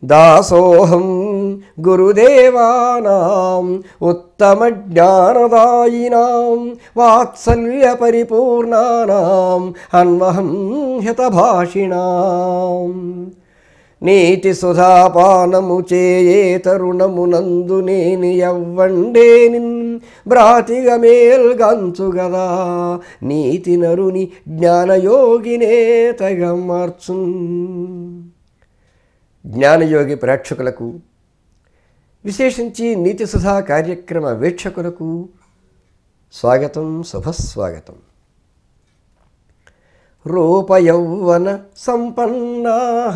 దాసోహం గురుదేవానాం ఉత్తమ జ్ఞానదాయినాం వాత్సల్య పరిపూర్ణానాం అన్వహం హితభాషిణాం నీతి సుధాపానము చేయే తరుణమునందు నేని ఎవ్వండేనిన్ బ్రాతిగ మేల్గంచు గదా నీతి నరుని జ్ఞానయోగినే తగమార్చున్ జ్ఞానయోగి ప్రేక్షకులకు విశేషించి నీతి సుధా కార్యక్రమ వీక్షకులకు స్వాగతం శుభస్వాగతం రూపయౌవన సంపన్నా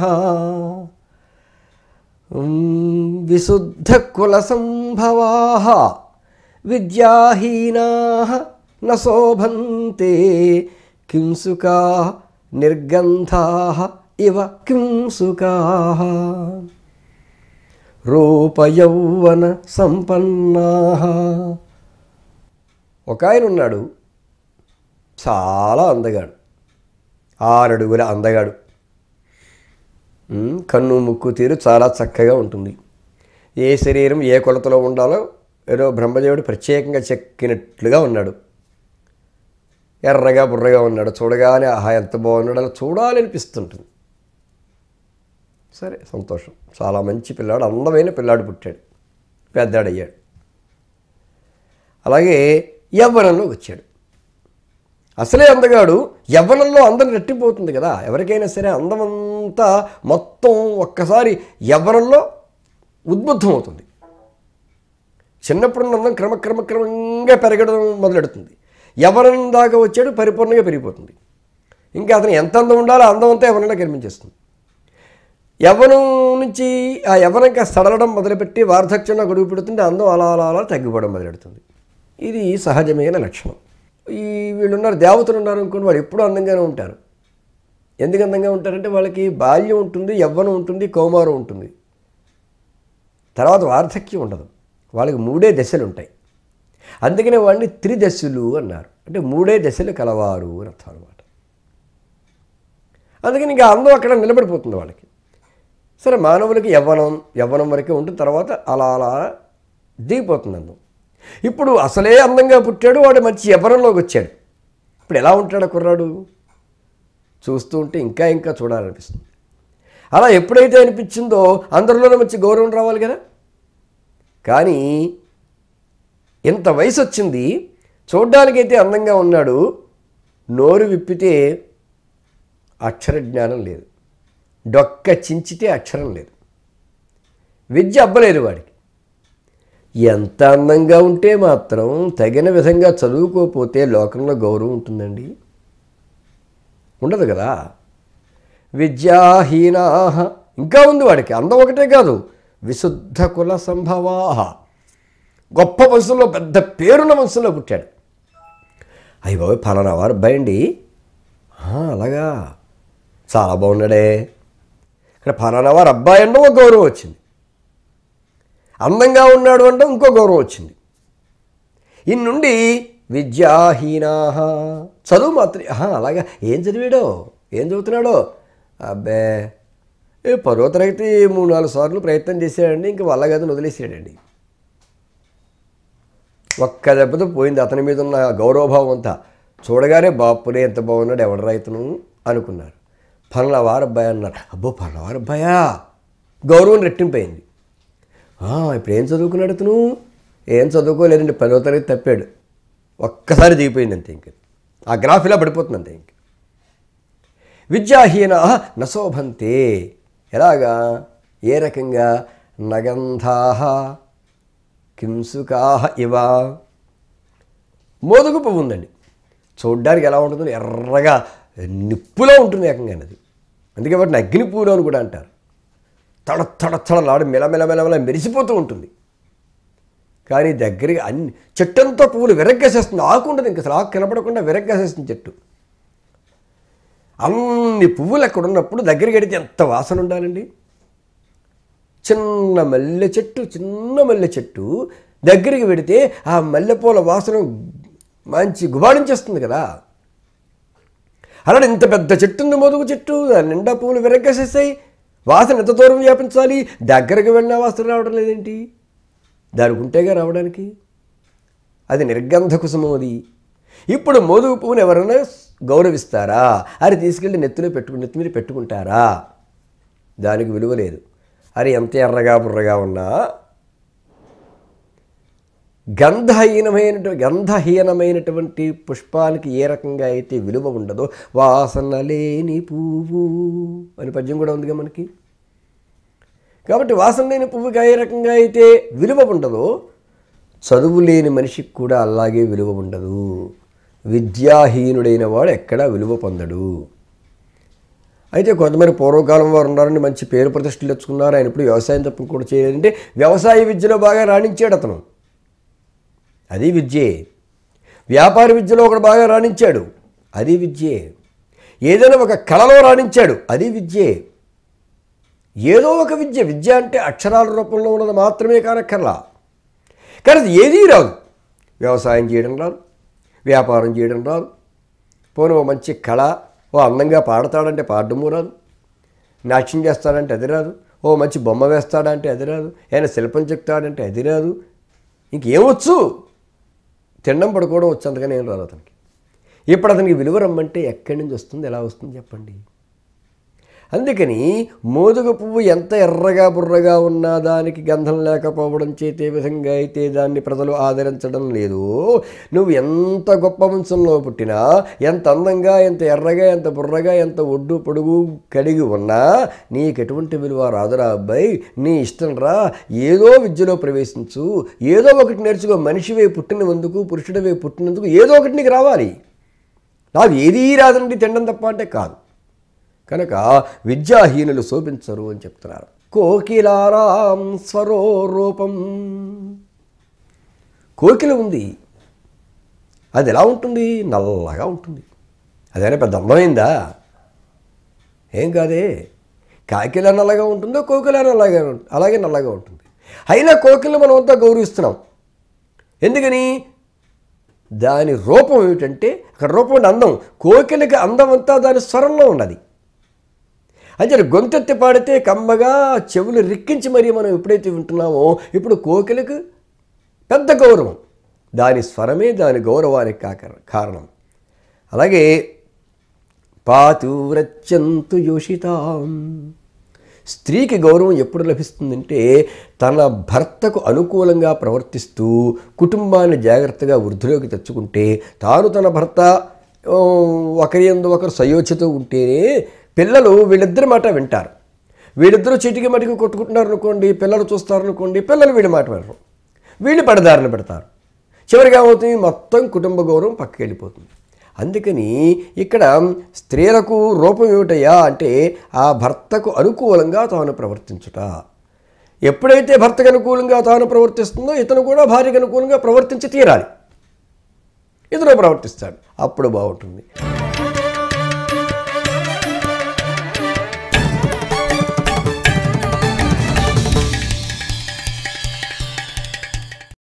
విశుద్ధ కుల సంభవా విద్యాహీనా న శోభంతే కింసుకా నిర్గంధా ఇవ కింసుకా రూపయౌవన సంపన్నా ఒక ఆయన ఉన్నాడు చాలా అందగాడు ఆరడుగుల అందగాడు ఉమ్, కన్ను ముక్కు తీరు చాలా చక్కగా ఉంటుంది ఏ శరీరం ఏ కొలతలో ఉండాలో ఏదో బ్రహ్మదేవుడు ప్రత్యేకంగా చెక్కినట్లుగా ఉన్నాడు ఎర్రగా బుర్రగా ఉన్నాడు చూడగానే ఆహా ఎంత బాగున్నాడు అలా చూడాలనిపిస్తుంటుంది సరే సంతోషం చాలా మంచి పిల్లాడు అందమైన పిల్లాడు పుట్టాడు పెద్దాడయ్యాడు అలాగే యవ్వనంలోకి వచ్చాడు అసలే అందగాడు యవ్వనంలో అందం రెట్టిపోతుంది కదా ఎవరికైనా సరే అందమంతా మొత్తం ఒక్కసారి యవ్వనంలో ఉద్బుద్ధం అవుతుంది చిన్నప్పుడు అందం క్రమక్రమక్రమంగా పెరగడం మొదలెడుతుంది యవ్వనం దాకా వచ్చాడు పరిపూర్ణంగా పెరిగిపోతుంది ఇంకా అతను ఎంత అందం ఉండాలో ఆ అందం అంతా యవ్వనంలో కనిపించేస్తుంది యవ్వనం నుంచి ఆ యవ్వనం కాస్త సడలడం మొదలుపెట్టి వార్ధక్యంలో గడువు పెడుతుంటే అందం అలా అలా అలా తగ్గిపోవడం మొదలెడుతుంది ఇది సహజమైన లక్షణం ఈ వీళ్ళు ఉన్నారు దేవతలు ఉన్నారు అనుకోండి వాళ్ళు ఎప్పుడూ అందంగానే ఉంటారు ఎందుకు అందంగా ఉంటారంటే వాళ్ళకి బాల్యం ఉంటుంది యవ్వనం ఉంటుంది కౌమారం ఉంటుంది తర్వాత వార్ధక్యం ఉండదు వాళ్ళకి మూడే దశలు ఉంటాయి అందుకనే వాడిని త్రిదశలు అన్నారు అంటే మూడే దశలు కలవారు అని అర్థం అనమాట అందుకని ఇంకా అందం అక్కడ నిలబడిపోతుంది వాళ్ళకి సరే మానవులకి యవ్వనం యవ్వనం వరకే ఉంటుంది తర్వాత అలా అలా దిగిపోతుంది అందం ఇప్పుడు అసలే అందంగా పుట్టాడు వాడు మంచి యవ్వనంలోకి వచ్చాడు ఇప్పుడు ఎలా ఉంటాడు ఆ కుర్రాడు చూస్తూ ఉంటే ఇంకా ఇంకా చూడాలనిపిస్తుంది అలా ఎప్పుడైతే అనిపించిందో అందరిలోనే మంచి గౌరవం రావాలి కదా కానీ ఇంత వయసు వచ్చింది చూడ్డానికైతే అందంగా ఉన్నాడు నోరు విప్పితే అక్షర జ్ఞానం లేదు డొక్క చించితే అక్షరం లేదు విద్య అబ్బలేదు వాడికి ఎంత అందంగా ఉంటే మాత్రం తగిన విధంగా చదువుకోకపోతే లోకంలో గౌరవం ఉంటుందండి ఉండదు కదా విద్యాహీనా ఇంకా ఉంది వాడికి అందం ఒకటే కాదు విశుద్ధ కుల సంభవా గొప్ప వంశంలో పెద్ద పేరున్న వంశంలో పుట్టాడు అయ్యి బాబు ఫలానా వారు అబ్బాయి అండి "ఆ, అలాగా చాలా బాగున్నాడే ఇక్కడ ఫలానా వారు అబ్బాయి అంటే ఒక గౌరవం వచ్చింది అందంగా ఉన్నాడు అంటే ఇంకో గౌరవం వచ్చింది ఈ నుండి విద్యాహీనా చదువు మాత్రం ఆహా, అలాగా ఏం చదివాడో ఏం చదువుతున్నాడో అబ్బే ఏ పదో తరగతి మూడు నాలుగు సార్లు ప్రయత్నం చేశాడండి ఇంక వల్ల గదని వదిలేసాడండి ఒక్క దెబ్బతో పోయింది అతని మీద ఉన్న గౌరవభావం అంతా చూడగానే బాపురే ఎంత బాగున్నాడు ఎవడు రైతును అనుకున్నారు పనుల వారబ్బాయి అన్నారు అబ్బో పనుల వారబ్బాయా గౌరవం రెట్టింపయింది "ఆ, ఇప్పుడు ఏం చదువుకున్నాడు అతను ఏం చదువుకోలేదండి పదో తరగతి తప్పాడు ఒక్కసారి దిగిపోయింది అంతే ఇంక ఆ గ్రాఫ్ ఇలా పడిపోతుంది అంతే ఇంక విద్యాహీన నశోభంతే ఎలాగా ఏ రకంగా నగంధా కింసుకా ఇవ మోదుగు పువ్వు ఉందండి చూడ్డానికి ఎలా ఉంటుందో ఎర్రగా నిప్పులో ఉంటుంది ఏకంగా అది అందుకే వాటిని అగ్ని పువ్వులు అని కూడా అంటారు తడ తడ తడలాడు మెలమెల మెలమెల మెరిసిపోతూ ఉంటుంది కానీ దగ్గరికి అన్ని చెట్టంతా పువ్వులు విరగ్గేసేస్తుంది ఆకు ఉండదు ఇంకా అసలు ఆకు కనపడకుండా విరగ్గేసేస్తుంది చెట్టు అన్ని పువ్వులు అక్కడ ఉన్నప్పుడు దగ్గరికి వెడితే ఎంత వాసన ఉండాలండి చిన్న మల్లె చెట్టు చిన్న మల్లె చెట్టు దగ్గరికి పెడితే ఆ మల్లెపూల వాసన మంచి గుబాడించేస్తుంది కదా అలానే ఇంత పెద్ద చెట్టు ఉంది మోదుగు చెట్టు దాని నిండా పువ్వులు విరగ్గేసేస్తాయి వాసన ఎంత దూరం వ్యాపించాలి దగ్గరకు వెళ్ళిన వాసన రావడం లేదేంటి దానికి ఉంటేగా రావడానికి అది నిర్గంధ కుసుమం అది ఇప్పుడు మోదుగు పువ్వుని ఎవరైనా గౌరవిస్తారా అది తీసుకెళ్ళి నెత్తిలో పెట్టుకు నెత్తి మీద పెట్టుకుంటారా దానికి విలువ లేదు అది ఎంత ఎర్రగా బుర్రగా ఉన్నా గంధహీనమైనటువంటి గంధహీనమైనటువంటి పుష్పానికి ఏ రకంగా అయితే విలువ ఉండదో వాసన లేని పువ్వు అని పద్యం కూడా ఉందిగా మనకి కాబట్టి వాసన లేని పువ్వుకి ఏ రకంగా అయితే విలువ ఉండదో చదువు లేని మనిషికి కూడా అలాగే విలువ ఉండదు విద్యాహీనుడైన వాడు ఎక్కడా విలువ పొందడు అయితే కొంతమంది పూర్వకాలం వారు ఉన్నారని మంచి పేరు ప్రతిష్టలు తెచ్చుకున్నారు ఆయన ఇప్పుడు వ్యవసాయం తప్ప కూడా చేయాలంటే వ్యవసాయ విద్యలో బాగా రాణించాడు అతను అది విద్యే వ్యాపార విద్యలో ఒకడు బాగా రాణించాడు అది విద్యే ఏదైనా ఒక కళలో రాణించాడు అది విద్యే ఏదో ఒక విద్య విద్య అంటే అక్షరాల రూపంలో ఉన్నది మాత్రమే కానక్కర్లా కానీ అది ఏదీ రాదు వ్యవసాయం చేయడం రాదు వ్యాపారం చేయడం రాదు పోనీ ఓ మంచి కళ ఓ అందంగా పాడతాడంటే పాడడము రాదు నాట్యం చేస్తాడంటే అది రాదు ఓ మంచి బొమ్మ వేస్తాడంటే అది రాదు ఆయన శిల్పం చెప్తాడంటే అది రాదు ఇంకేమొచ్చు తినడం పడుకోవడం వచ్చు అంతగానే ఏం రాదు అతనికి ఇప్పుడు అతనికి విలువ రమ్మంటే ఎక్కడి నుంచి వస్తుంది ఎలా వస్తుంది చెప్పండి అందుకని మోదుగ పువ్వు ఎంత ఎర్రగా బుర్రగా ఉన్నా దానికి గంధం లేకపోవడం చేతే విధంగా అయితే దాన్ని ప్రజలు ఆదరించడం లేదు నువ్వు ఎంత గొప్ప వంశంలో పుట్టినా ఎంత అందంగా ఎంత ఎర్రగా ఎంత బుర్రగా ఎంత ఒడ్డు పొడుగు కడిగి ఉన్నా నీకు ఎటువంటి విలువ రాదురా అబ్బాయి నీ ఇష్టం రా ఏదో విద్యలో ప్రవేశించు ఏదో ఒకటి నేర్చుకో మనిషివే పుట్టినందుకు పురుషుడివే పుట్టినందుకు ఏదో ఒకటి నీకు రావాలి నాకు ఏదీ రాదండి తినడం తప్ప అంటే కాదు కనుక విద్యాహీనులు శోభించరు అని చెప్తున్నారు కోకిలారాం స్వరో రూపం కోకిల ఉంది అది ఎలా ఉంటుంది నల్లగా ఉంటుంది అదేనా పెద్ద అందమైందా ఏం కాదే కాకిల నల్లగా ఉంటుందో కోకిల నల్లగా ఉంటుంది అలాగే నల్లగా ఉంటుంది అయినా కోకిలను మనం అంతా గౌరవిస్తున్నాం ఎందుకని దాని రూపం ఏమిటంటే అక్కడ రూపం అంటే అందం కోకిలకి అందం అంతా దాని స్వరంలో ఉన్నది అంటే గొంతెత్తి పాడితే కమ్మగా చెవులు రిక్కించి మరీ మనం ఎప్పుడైతే వింటున్నామో ఇప్పుడు కోకిలకు పెద్ద గౌరవం దాని స్వరమే దాని గౌరవానికి కాక కారణం అలాగే పాతువ్రత్యంతు యోషితాం స్త్రీకి గౌరవం ఎప్పుడు లభిస్తుందంటే తన భర్తకు అనుకూలంగా ప్రవర్తిస్తూ కుటుంబాన్ని జాగ్రత్తగా వృద్ధిలోకి తెచ్చుకుంటే తాను తన భర్త ఆ, ఒకరి ఎందు ఒకరు సయోధ్యతో ఉంటేనే పిల్లలు వీళ్ళిద్దరి మాట వింటారు వీళ్ళిద్దరూ చిటికి మటికి కొట్టుకుంటున్నారు అనుకోండి పిల్లలు చూస్తారు అనుకోండి పిల్లలు వీడి మాట వినరు వీళ్ళు పడదారిన పెడతారు చివరిగా ఏమవుతుంది మొత్తం కుటుంబ గౌరవం పక్కకి వెళ్ళిపోతుంది అందుకని ఇక్కడ స్త్రీలకు రూపం ఏమిటయ్యా అంటే ఆ భర్తకు అనుకూలంగా తాను ప్రవర్తించుట ఎప్పుడైతే భర్తకు అనుకూలంగా తాను ప్రవర్తిస్తుందో ఇతను కూడా భార్యకు అనుకూలంగా ప్రవర్తించి తీరాలి ఇతను ప్రవర్తిస్తాడు అప్పుడు బాగుంటుంది